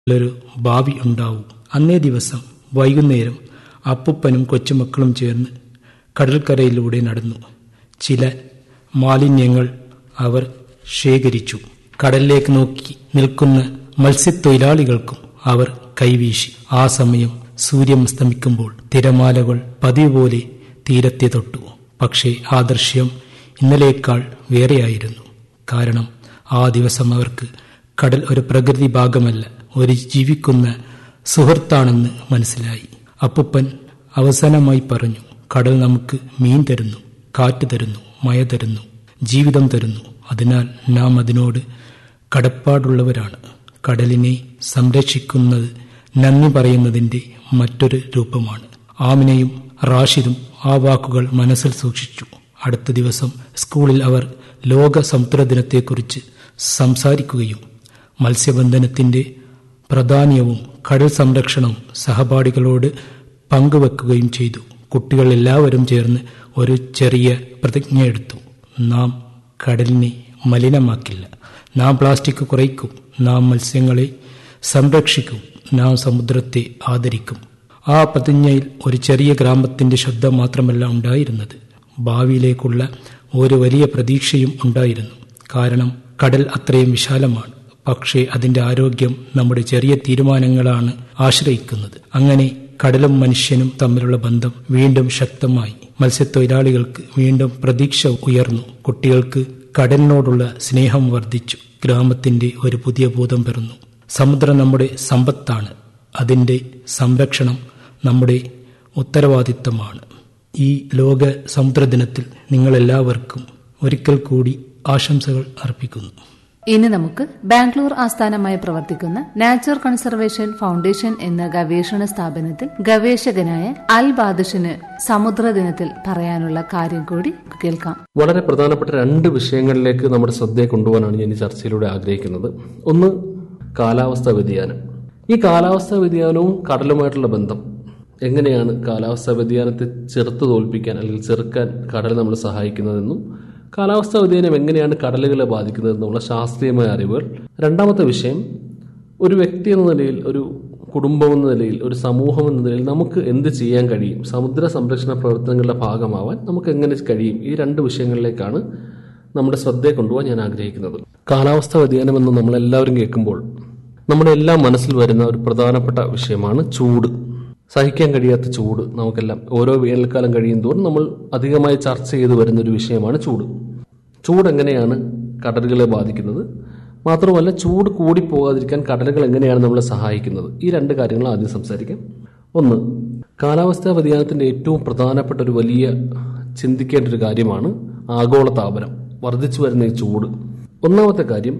നല്ലൊരു ഭാവി ഉണ്ടാവും അന്നേ ദിവസം വൈകുന്നേരം അപ്പുപ്പനും കൊച്ചുമക്കളും ചേർന്ന് കടൽക്കരയിലൂടെ നടന്നു ചില മാലിന്യങ്ങൾ അവർ ശേഖരിച്ചു കടലിലേക്ക് നോക്കി നിൽക്കുന്ന മത്സ്യത്തൊഴിലാളികൾക്കും അവർ കൈവീശി ആ സമയം സൂര്യൻ അസ്തമിക്കുമ്പോൾ തിരമാലകൾ പതിവ് പോലെ തീരത്തെ തൊട്ടു പക്ഷേ ആ ദൃശ്യം ഇന്നലേക്കാൾ വേറെയായിരുന്നു കാരണം ആ ദിവസം അവർക്ക് കടൽ ഒരു പ്രകൃതി ഭാഗമല്ല ഒരു ജീവിക്കുന്ന സുഹൃത്താണെന്ന് മനസ്സിലായി അപ്പുപ്പൻ അവസാനമായി പറഞ്ഞു കടൽ നമുക്ക് മീൻ തരുന്നു കാറ്റ് തരുന്നു മഴ തരുന്നു ജീവിതം തരുന്നു അതിനാൽ നാം അതിനോട് കടപ്പാടുള്ളവരാണ് കടലിനെ സംരക്ഷിക്കുന്നത് നന്ദി പറയുന്നതിന്റെ മറ്റൊരു രൂപമാണ് ആമിനയും റാഷിദും ആ വാക്കുകൾ മനസ്സിൽ സൂക്ഷിച്ചു അടുത്ത ദിവസം സ്കൂളിൽ അവർ ലോക സമുദ്ര ദിനത്തെക്കുറിച്ച് സംസാരിക്കുകയും മത്സ്യബന്ധനത്തിന്റെ പ്രാധാന്യവും കടൽ സംരക്ഷണവും സഹപാഠികളോട് പങ്കുവെക്കുകയും ചെയ്തു കുട്ടികൾ എല്ലാവരും ചേർന്ന് ഒരു ചെറിയ പ്രതിജ്ഞയെടുത്തു നാം കടലിനെ മലിനമാക്കില്ല നാം പ്ലാസ്റ്റിക് കുറയ്ക്കും നാം മത്സ്യങ്ങളെ സംരക്ഷിക്കും നാം സമുദ്രത്തെ ആദരിക്കും ആ പ്രതിജ്ഞയിൽ ഒരു ചെറിയ ഗ്രാമത്തിന്റെ ശബ്ദം മാത്രമല്ല ഉണ്ടായിരുന്നത് ഭാവിയിലേക്കുള്ള ഒരു വലിയ പ്രതീക്ഷയും ഉണ്ടായിരുന്നു കാരണം കടൽ അത്രയും വിശാലമാണ് പക്ഷേ അതിന്റെ ആരോഗ്യം നമ്മുടെ ചെറിയ തീരുമാനങ്ങളാണ് ആശ്രയിക്കുന്നത് അങ്ങനെ കടലും മനുഷ്യനും തമ്മിലുള്ള ബന്ധം വീണ്ടും ശക്തമായി മത്സ്യത്തൊഴിലാളികൾക്ക് വീണ്ടും പ്രതീക്ഷ ഉയർന്നു കുട്ടികൾക്ക് കടലിനോടുള്ള സ്നേഹം വർദ്ധിച്ചു ഗ്രാമത്തിന്റെ ഒരു പുതിയ ബോധം പിറന്നു സമുദ്രം നമ്മുടെ സമ്പത്താണ് അതിന്റെ സംരക്ഷണം നമ്മുടെ ഉത്തരവാദിത്തമാണ് ഈ ലോക സമുദ്ര ദിനത്തിൽ നിങ്ങളെല്ലാവർക്കും ഒരിക്കൽ കൂടി ആശംസകൾ അർപ്പിക്കുന്നു ഇനി നമുക്ക് ബാംഗ്ലൂർ ആസ്ഥാനമായി പ്രവർത്തിക്കുന്ന നാച്ചർ കൺസർവേഷൻ ഫൗണ്ടേഷൻ എന്ന ഗവേഷണ സ്ഥാപനത്തിൽ ഗവേഷകനായ അൽ ബാദിഷിന് സമുദ്ര ദിനത്തിൽ പറയാനുള്ള കാര്യം കൂടി കേൾക്കാം വളരെ പ്രധാനപ്പെട്ട രണ്ട് വിഷയങ്ങളിലേക്ക് നമ്മുടെ ശ്രദ്ധയെ കൊണ്ടുപോകാനാണ് ഞാൻ ഈ ചർച്ചയിലൂടെ ആഗ്രഹിക്കുന്നത് ഒന്ന് കാലാവസ്ഥാ വ്യതിയാനം ഈ കാലാവസ്ഥാ വ്യതിയാനവും കടലുമായിട്ടുള്ള ബന്ധം എങ്ങനെയാണ് കാലാവസ്ഥാ വ്യതിയാനത്തെ ചെറുത്ത് തോൽപ്പിക്കാൻ അല്ലെങ്കിൽ ചെറുക്കാൻ കടൽ നമ്മളെ സഹായിക്കുന്നതെന്നും കാലാവസ്ഥാ വ്യതിയാനം എങ്ങനെയാണ് കടലുകളെ ബാധിക്കുന്നതെന്നുള്ള ശാസ്ത്രീയമായ അറിവുകൾ രണ്ടാമത്തെ വിഷയം ഒരു വ്യക്തി എന്ന നിലയിൽ ഒരു കുടുംബം എന്ന നിലയിൽ ഒരു സമൂഹം എന്ന നിലയിൽ നമുക്ക് എന്ത് ചെയ്യാൻ കഴിയും സമുദ്ര സംരക്ഷണ പ്രവർത്തനങ്ങളുടെ ഭാഗമാവാൻ നമുക്ക് എങ്ങനെ കഴിയും ഈ രണ്ട് വിഷയങ്ങളിലേക്കാണ് നമ്മുടെ ശ്രദ്ധയെ കൊണ്ടുപോകാൻ ഞാൻ ആഗ്രഹിക്കുന്നത് കാലാവസ്ഥാ വ്യതിയാനം എന്ന് നമ്മളെല്ലാവരും കേൾക്കുമ്പോൾ നമ്മുടെ എല്ലാം മനസ്സിൽ വരുന്ന ഒരു പ്രധാനപ്പെട്ട വിഷയമാണ് ചൂട് സഹിക്കാൻ കഴിയാത്ത ചൂട് നമുക്കെല്ലാം ഓരോ വേനൽക്കാലം കഴിയും തോറും നമ്മൾ അധികമായി ചർച്ച ചെയ്തു വരുന്ന ഒരു വിഷയമാണ് ചൂട് ചൂട് എങ്ങനെയാണ് കടലുകളെ ബാധിക്കുന്നത് മാത്രമല്ല ചൂട് കൂടി പോകാതിരിക്കാൻ കടലുകൾ എങ്ങനെയാണ് നമ്മളെ സഹായിക്കുന്നത് ഈ രണ്ട് കാര്യങ്ങൾ ആദ്യം സംസാരിക്കാം ഒന്ന് കാലാവസ്ഥാ വ്യതിയാനത്തിന്റെ ഏറ്റവും പ്രധാനപ്പെട്ട ഒരു വലിയ ചിന്തിക്കേണ്ട ഒരു കാര്യമാണ് ആഗോളതാപനം വർദ്ധിച്ചു വരുന്ന ഈ ചൂട് ഒന്നാമത്തെ കാര്യം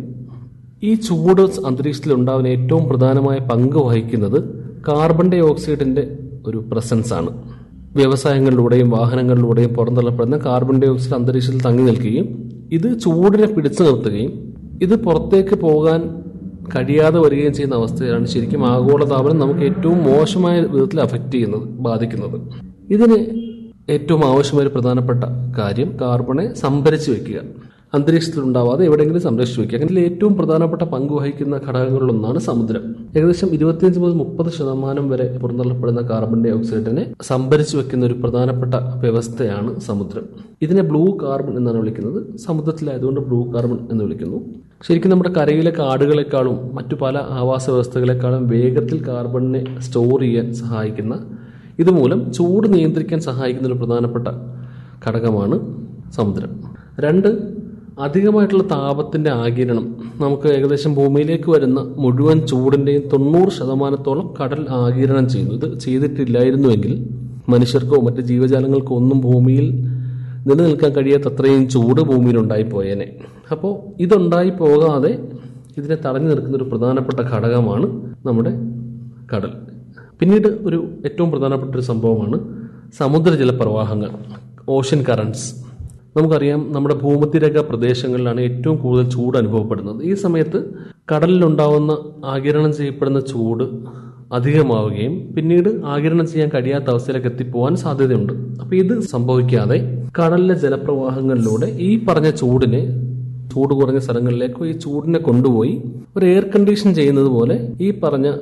ഈ ചൂട് അന്തരീക്ഷത്തിൽ ഉണ്ടാകുന്ന ഏറ്റവും പ്രധാനമായ പങ്ക് വഹിക്കുന്നത് കാർബൺ ഡൈ ഓക്സൈഡിന്റെ ഒരു പ്രസൻസ് ആണ് വ്യവസായങ്ങളിലൂടെയും വാഹനങ്ങളിലൂടെയും പുറന്തള്ളപ്പെടുന്ന കാർബൺ ഡൈ ഓക്സൈഡ് അന്തരീക്ഷത്തിൽ തങ്ങി നിൽക്കുകയും ഇത് ചൂടിനെ പിടിച്ചു നിർത്തുകയും ഇത് പുറത്തേക്ക് പോകാൻ കഴിയാതെ വരികയും ചെയ്യുന്ന അവസ്ഥയാണ് ശരിക്കും ആഗോളതാപനം നമുക്ക് ഏറ്റവും മോശമായ വിധത്തിൽ അഫക്റ്റ് ചെയ്യുന്നത് ബാധിക്കുന്നത് ഇതിന് ഏറ്റവും ആവശ്യമായ ഒരു പ്രധാനപ്പെട്ട കാര്യം കാർബണെ സംഭരിച്ചു വെക്കുക അന്തരീക്ഷത്തിൽ ഉണ്ടാവാതെ എവിടെയെങ്കിലും സംരക്ഷിച്ചു വെക്കുക അതിൽ ഏറ്റവും പ്രധാനപ്പെട്ട പങ്ക് വഹിക്കുന്ന ഘടകങ്ങളിലൊന്നാണ് സമുദ്രം ഏകദേശം ഇരുപത്തിയഞ്ച് മുതൽ മുപ്പത് ശതമാനം വരെ പുറന്തള്ളപ്പെടുന്ന കാർബൺ ഡൈ ഓക്സൈഡിനെ സംഭരിച്ചു വെക്കുന്ന ഒരു പ്രധാനപ്പെട്ട വ്യവസ്ഥയാണ് സമുദ്രം ഇതിനെ ബ്ലൂ കാർബൺ എന്നാണ് വിളിക്കുന്നത് സമുദ്രത്തിലായതുകൊണ്ട് ബ്ലൂ കാർബൺ എന്ന് വിളിക്കുന്നു ശരിക്കും നമ്മുടെ കരയിലെ കാടുകളെക്കാളും മറ്റു പല ആവാസ വ്യവസ്ഥകളെക്കാളും വേഗത്തിൽ കാർബണിനെ സ്റ്റോർ ചെയ്യാൻ സഹായിക്കുന്ന ഇതുമൂലം ചൂട് നിയന്ത്രിക്കാൻ സഹായിക്കുന്ന ഒരു പ്രധാനപ്പെട്ട ഘടകമാണ് സമുദ്രം രണ്ട് അധികമായിട്ടുള്ള താപത്തിന്റെ ആകിരണം നമുക്ക് ഏകദേശം ഭൂമിയിലേക്ക് വരുന്ന മുഴുവൻ ചൂടിന്റെയും തൊണ്ണൂറ് ശതമാനത്തോളം കടൽ ആകിരണം ചെയ്യുന്നു ഇത് ചെയ്തിട്ടില്ലായിരുന്നുവെങ്കിൽ മനുഷ്യർക്കോ മറ്റ് ജീവജാലങ്ങൾക്കോ ഒന്നും ഭൂമിയിൽ നിലനിൽക്കാൻ കഴിയാത്ത അത്രയും ചൂട് ഭൂമിയിൽ ഉണ്ടായിപ്പോയേനെ അപ്പോൾ ഇതുണ്ടായി പോകാതെ ഇതിനെ തടഞ്ഞു നിൽക്കുന്ന ഒരു പ്രധാനപ്പെട്ട ഘടകമാണ് നമ്മുടെ കടൽ പിന്നീട് ഒരു ഏറ്റവും പ്രധാനപ്പെട്ട ഒരു സംഭവമാണ് സമുദ്രജല പ്രവാഹങ്ങൾ ഓഷ്യൻ കറൻസ് നമുക്കറിയാം നമ്മുടെ ഭൂമധ്യരേഖ പ്രദേശങ്ങളിലാണ് ഏറ്റവും കൂടുതൽ ചൂട് അനുഭവപ്പെടുന്നത് ഈ സമയത്ത് കടലിലുണ്ടാവുന്ന ആകിരണം ചെയ്യപ്പെടുന്ന ചൂട് അധികമാവുകയും പിന്നീട് ആകിരണം ചെയ്യാൻ കഴിയാത്ത അവസ്ഥയിലേക്ക് എത്തിപ്പോവാൻ സാധ്യതയുണ്ട് അപ്പൊ ഇത് സംഭവിക്കാതെ കടലിലെ ജലപ്രവാഹങ്ങളിലൂടെ ഈ പറഞ്ഞ ചൂടിനെ ചൂട് കുറഞ്ഞ സ്ഥലങ്ങളിലേക്കോ ഈ ചൂടിനെ കൊണ്ടുപോയി ഒരു എയർ കണ്ടീഷൻ ചെയ്യുന്നത് പോലെ ഈ പറഞ്ഞ